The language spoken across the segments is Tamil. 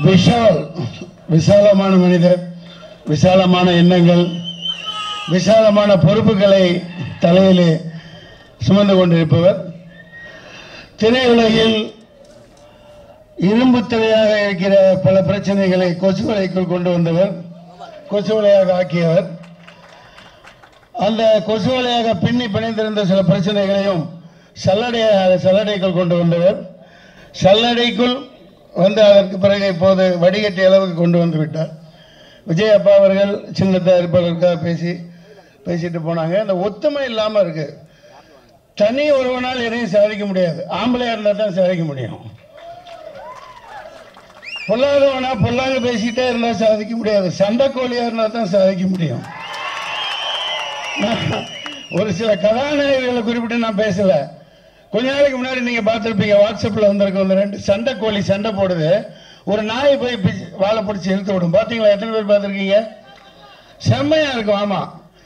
விஷால் விசாலமான மனிதர் விசாலமான எண்ணங்கள் விசாலமான பொறுப்புகளை தலையிலே சுமந்து கொண்டிருப்பவர் திரையுலகில் இரும்பு திரையாக இருக்கிற பல பிரச்சனைகளை கொசுவலைக்குள் கொண்டு வந்தவர் கொசுவலையாக ஆக்கியவர் அந்த கொசுவலையாக பின்னி பிணைந்திருந்த சில பிரச்சனைகளையும் சல்லடையாக சல்லடைக்குள் கொண்டு வந்தவர் சல்லடைக்குள் வந்து அதற்கு பிறகு இப்போது வடிகட்டி அளவுக்கு கொண்டு வந்து விட்டார் விஜய் அப்பா அவர்கள் சின்ன தயாரிப்பாளருக்காக பேசி பேசிட்டு போனாங்க அந்த ஒத்துமை இல்லாமல் இருக்கு தனி ஒருவனால் எதையும் சாதிக்க முடியாது ஆம்பளையா இருந்தால் தான் சாதிக்க முடியும் பொல்லாதவனா பொல்லாங்க பேசிட்டே இருந்தா சாதிக்க முடியாது சண்டைக்கோழியா இருந்தா தான் சாதிக்க முடியும் நான் ஒரு சில கதாநாயகர்களை குறிப்பிட்டு நான் பேசல கொஞ்ச நாளைக்கு முன்னாடி நீங்க பார்த்திருப்பீங்க வாட்ஸ்அப்ல வந்திருக்க இந்த ரெண்டு சண்டை கோழி சண்டை போடுது ஒரு நாய் போய் பிச்சு- வாழை பிடிச்சி இழுத்து விடும் பாத்தீங்களா எத்தனை பேர் பார்த்திருக்கீங்க செம்மையா இருக்கும் ஆமா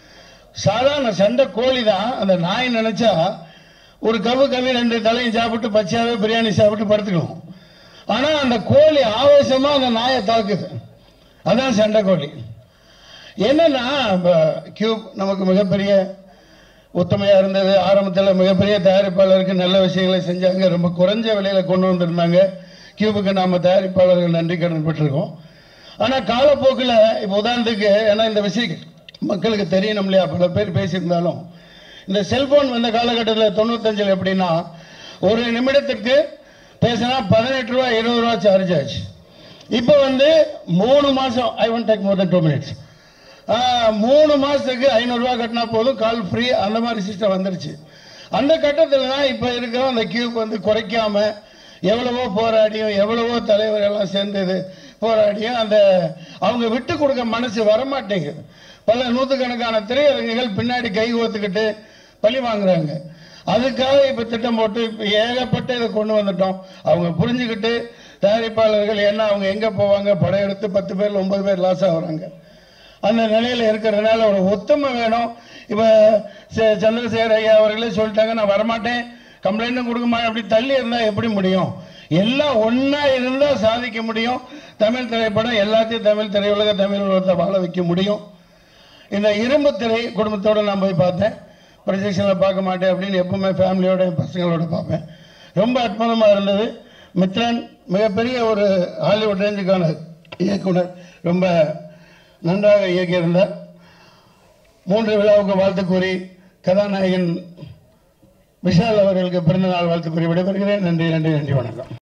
சாதாரண சண்டை கோழி தான் அந்த நாய் நினைச்சா ஒரு கவு கவி ரெண்டு தலையும் சாப்பிட்டு பச்சையாவே பிரியாணி சாப்பிட்டு படுத்துக்கணும் ஆனா அந்த கோழி ஆவேசமா அந்த நாயை தாக்குது அதான் சண்டை கோழி என்னன்னா கியூப் நமக்கு மிகப்பெரிய ஒத்துமையா இருந்தது ஆரம்பத்தில் மிகப்பெரிய தயாரிப்பாளருக்கு நல்ல விஷயங்களை செஞ்சாங்க ரொம்ப குறைஞ்ச விலையில கொண்டு வந்திருந்தாங்க கியூபுக்கு நாம தயாரிப்பாளர்கள் நன்றி கடன் பெற்றிருக்கோம் ஆனா காலப்போக்கில் இப்போ உதாரணத்துக்கு ஏன்னா இந்த விஷயம் மக்களுக்கு தெரியணும் இல்லையா பல பேர் பேசியிருந்தாலும் இந்த செல்போன் வந்த காலகட்டத்தில் தொண்ணூத்தஞ்சில் எப்படின்னா ஒரு நிமிடத்திற்கு பேசினா பதினெட்டு ரூபா இருபது ரூபா சார்ஜ் ஆச்சு இப்போ வந்து மூணு மாசம் I won't take more than two minutes மூணு மாசத்துக்கு ஐநூறுரூவா கட்டினா போதும் கால் ஃப்ரீ அந்த மாதிரி சிஸ்டம் வந்துருச்சு அந்த கட்டத்தில் தான் இப்போ இருக்கிற அந்த கியூக்கு வந்து குறைக்காம எவ்வளவோ போராடியும் எவ்வளவோ தலைவர் எல்லாம் சேர்ந்தது போராடியும் அந்த அவங்க விட்டு கொடுக்க மனசு வரமாட்டேங்குது பல நூற்றுக்கணக்கான திரையரங்குகள் பின்னாடி கை கோத்துக்கிட்டு பழி வாங்குறாங்க அதுக்காக இப்போ திட்டம் போட்டு இப்போ ஏகப்பட்ட இதை கொண்டு வந்துட்டோம் அவங்க புரிஞ்சுக்கிட்டு தயாரிப்பாளர்கள் என்ன அவங்க எங்கே போவாங்க படம் எடுத்து பத்து பேர் ஒன்பது பேர் லாஸ் ஆகுறாங்க அந்த நிலையில இருக்கிறதுனால ஒரு ஒத்துமை வேணும் இப்ப ச- சந்திரசேகர் ஐயா அவர்களே சொல்லிட்டாங்க நான் வரமாட்டேன் கம்ப்ளைண்ட்டும் கொடுக்க மாட்டேன் அப்படி தள்ளி இருந்தா எப்படி முடியும் எல்லாம் ஒண்ணா இருந்தா சாதிக்க முடியும் தமிழ் திரைப்படம் எல்லாத்தையும் தமிழ் திரையுலக தமிழ் உலகத்தை வாழ வைக்க முடியும் இந்த இரும்பு திரை குடும்பத்தோட நான் போய் பார்த்தேன் ப்ரொஜெக்ஷனில் பார்க்க மாட்டேன் அப்படின்னு எப்பவுமே ஃபேமிலியோட என் பசங்களோட பார்ப்பேன் ரொம்ப அற்புதமா இருந்தது மித்ரன் மிகப்பெரிய ஒரு ஹாலிவுட் ரேஞ்சுக்கான இயக்குனர் ரொம்ப நன்றாக இயக்கியிருந்தார் மூன்று விழாவுக்கு வாழ்த்து கூறி கதாநாயகன் விஷால் அவர்களுக்கு பிறந்த நாள் வாழ்த்து கூறி விடைபெறுகிறேன் நன்றி நன்றி நன்றி வணக்கம்